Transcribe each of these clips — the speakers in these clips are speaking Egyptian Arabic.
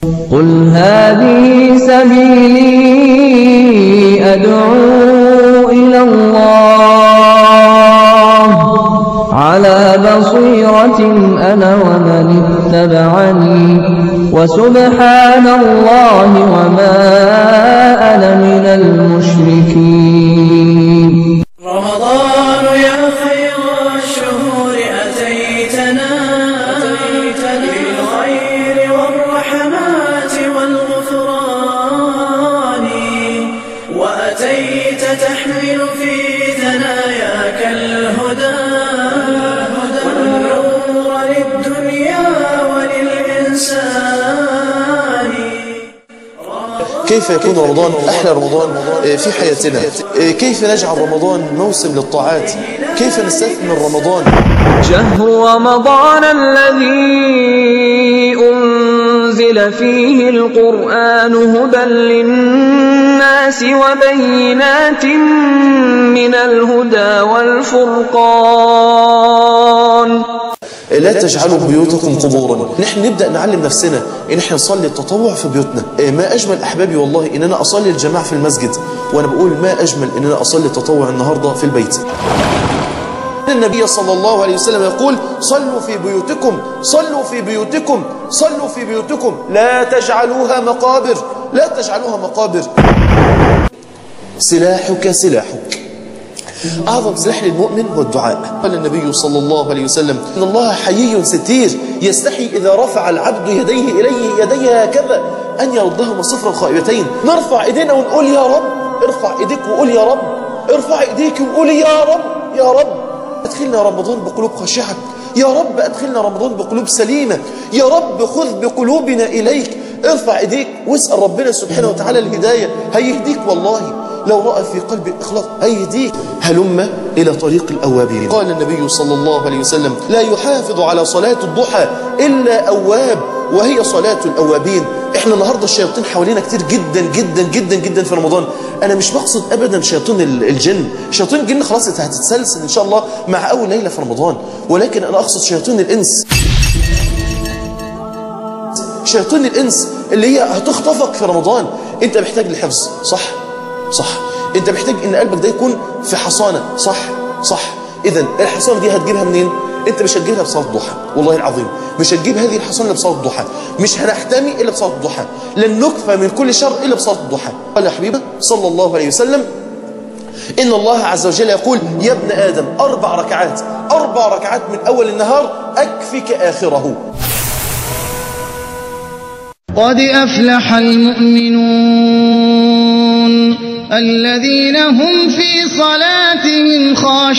قل هذه سبيلي أدعو إلى الله على بصيرة أنا ومن اتبعني وسبحان الله وما أنا من المشركين رمضان يا خير الشهور أتيتنا بالخير والرحمات والغفران وأتيت تحمل في ثناياك الهدى والنور للدنيا وللإنسان كيف يكون رمضان أحلى رمضان في حياتنا كيف نجعل رمضان موسم للطاعات كيف نستثمر رمضان شهر رمضان الذي أنزل فيه القرآن هدى للناس وبينات من الهدى والفرقان لا تجعلوا بيوتكم قبورا نحن نبدأ نعلم نفسنا ان احنا نصلي التطوع في بيوتنا ما اجمل احبابي والله ان انا اصلي الجماعة في المسجد وانا بقول ما اجمل ان انا اصلي التطوع النهاردة في البيت النبي صلى الله عليه وسلم يقول صلوا في بيوتكم صلوا في بيوتكم صلوا في بيوتكم لا تجعلوها مقابر لا تجعلوها مقابر سلاحك سلاحك أعظم سلاح للمؤمن هو الدعاء قال النبي صلى الله عليه وسلم إن الله حيي ستير يستحي إذا رفع العبد يديه إليه يديه هكذا أن يردهما صفرا خائبتين نرفع إيدينا ونقول يا رب ارفع إيديك وقول يا رب ارفع إيديك وقول يا رب يا رب أدخلنا رمضان بقلوب خاشعة يا رب أدخلنا رمضان بقلوب سليمة يا رب خذ بقلوبنا إليك ارفع إيديك واسأل ربنا سبحانه وتعالى الهداية هيهديك والله لو رأى في قلب إخلاص هيهديك هلم إلى طريق الأوابين قال النبي صلى الله عليه وسلم لا يحافظ على صلاة الضحى إلا أواب وهي صلاة الأوابين احنا النهاردة الشياطين حوالينا كتير جدا جدا جدا جدا في رمضان انا مش بقصد ابدا شياطين الجن شياطين الجن خلاص انت هتتسلسل ان شاء الله مع اول ليلة في رمضان ولكن انا اقصد شياطين الانس شياطين الانس اللي هي هتخطفك في رمضان انت محتاج للحفظ صح صح انت محتاج ان قلبك ده يكون في حصانة صح صح اذا الحصانة دي هتجيبها منين انت مش هتجيبها بصلاة الضحى والله العظيم مش هتجيب هذه الحصانة الا بصلاة الضحى مش هنحتمي الا بصلاة الضحى لن نكفى من كل شر الا بصلاة الضحى قال يا حبيبي صلى الله عليه وسلم إن الله عز وجل يقول يا ابن آدم أربع ركعات أربع ركعات من أول النهار أكفك آخره قد أفلح المؤمنون الذين هم في صلاتهم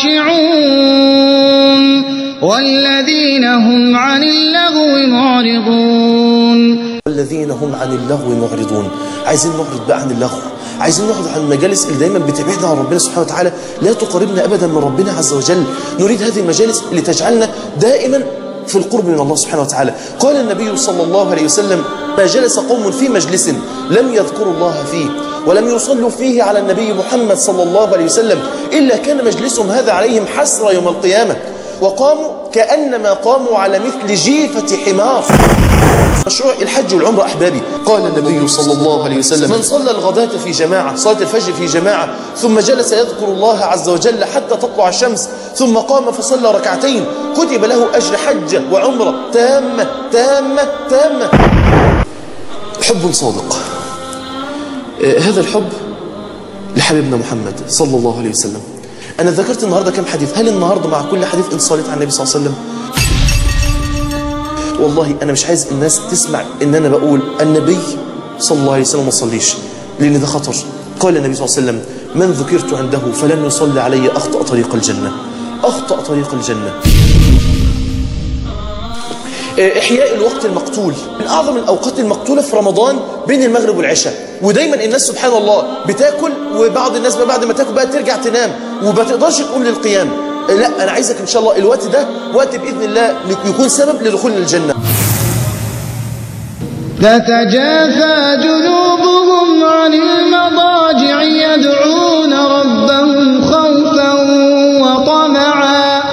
خاشعون والذين هم عن اللغو معرضون والذين هم عن اللغو معرضون عايزين نعرض بقى عن اللغو عايزين نعرض عن المجالس اللي دايما بتبعدنا عن ربنا سبحانه وتعالى لا تقربنا ابدا من ربنا عز وجل نريد هذه المجالس اللي تجعلنا دائما في القرب من الله سبحانه وتعالى قال النبي صلى الله عليه وسلم ما جلس قوم في مجلس لم يذكروا الله فيه ولم يصلوا فيه على النبي محمد صلى الله عليه وسلم إلا كان مجلسهم هذا عليهم حسرة يوم القيامة وقاموا كأنما قاموا على مثل جيفة حمار مشروع الحج والعمرة أحبابي قال النبي صلى الله عليه وسلم من صلى الغداة في جماعة صلاة الفجر في جماعة ثم جلس يذكر الله عز وجل حتى تطلع الشمس ثم قام فصلى ركعتين كتب له أجر حجة وعمرة تامة تامة تامة حب صادق آه هذا الحب لحبيبنا محمد صلى الله عليه وسلم أنا ذكرت النهاردة كم حديث هل النهاردة مع كل حديث انت صليت على النبي صلى الله عليه وسلم والله أنا مش عايز الناس تسمع إن أنا بقول النبي صلى الله عليه وسلم ما صليش لأن ده خطر قال النبي صلى الله عليه وسلم من ذكرت عنده فلم يصلي علي أخطأ طريق الجنة أخطأ طريق الجنة إحياء الوقت المقتول من أعظم الأوقات المقتولة في رمضان بين المغرب والعشاء ودايما الناس سبحان الله بتاكل وبعض الناس بقى بعد ما تاكل بقى ترجع تنام وما تقدرش تقوم للقيام لا أنا عايزك إن شاء الله الوقت ده وقت بإذن الله يكون سبب لدخول الجنة تتجافى جنوبهم عن المضاجع يدعون ربهم خوفا وطمعا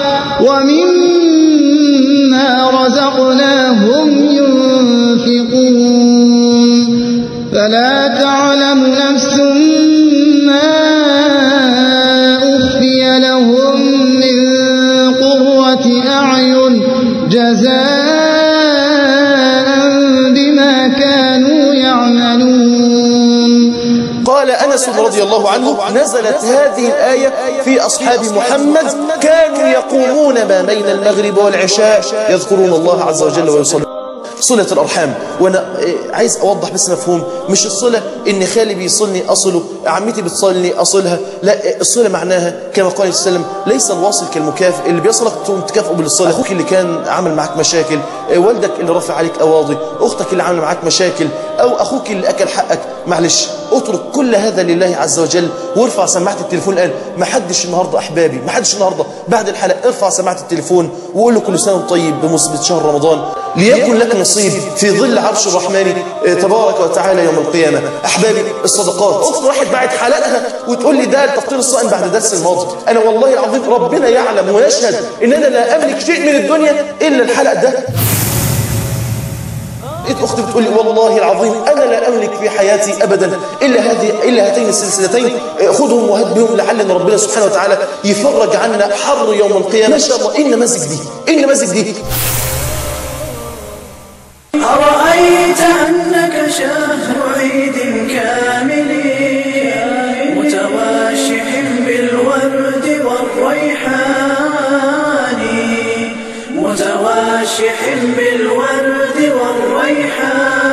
ومما رزقناهم ينفقون فلا تعلم نفس ما أخفي لهم من قرة أعين جزاء بما كانوا يعملون قال أنس رضي الله عنه نزلت هذه الآية في أصحاب محمد كانوا يقومون ما بين المغرب والعشاء يذكرون الله عز وجل ويصلون صلة الأرحام وأنا عايز أوضح بس مفهوم مش الصلة إن خالي بيصلني أصله عمتي بتصلني أصلها لا الصلة معناها كما قال عليه السلام ليس الواصل كالمكافئ اللي بيصلك تقوم تكافئه بالصلة أخوك اللي كان عامل معاك مشاكل والدك اللي رافع عليك أواضي أختك اللي عامل معاك مشاكل أو أخوك اللي أكل حقك معلش اترك كل هذا لله عز وجل وارفع سماعة التليفون الآن ما حدش النهاردة أحبابي ما حدش النهاردة بعد الحلقة ارفع سماعة التليفون وقول له كل سنة وانت طيب بمناسبة شهر رمضان ليكن لك نصيب في ظل عرش الرحمن تبارك وتعالى يوم القيامة أحبابي الصدقات أخت واحد بعد حلقها وتقول لي ده التفطير الصائم بعد الدرس الماضي أنا والله العظيم ربنا يعلم ويشهد إن أنا لا أملك شيء من الدنيا إلا الحلق ده لقيت اختي بتقول لي والله العظيم انا لا املك في حياتي ابدا الا هذه الا هاتين السلسلتين خذهم وهات بهم لعل ربنا سبحانه وتعالى يفرج عنا حر يوم القيامه ما شاء الله ايه النماذج دي ايه النماذج دي أرأيت أنك شهر عيد كامل متواشح بالورد والريحان متواشح بالورد والريحان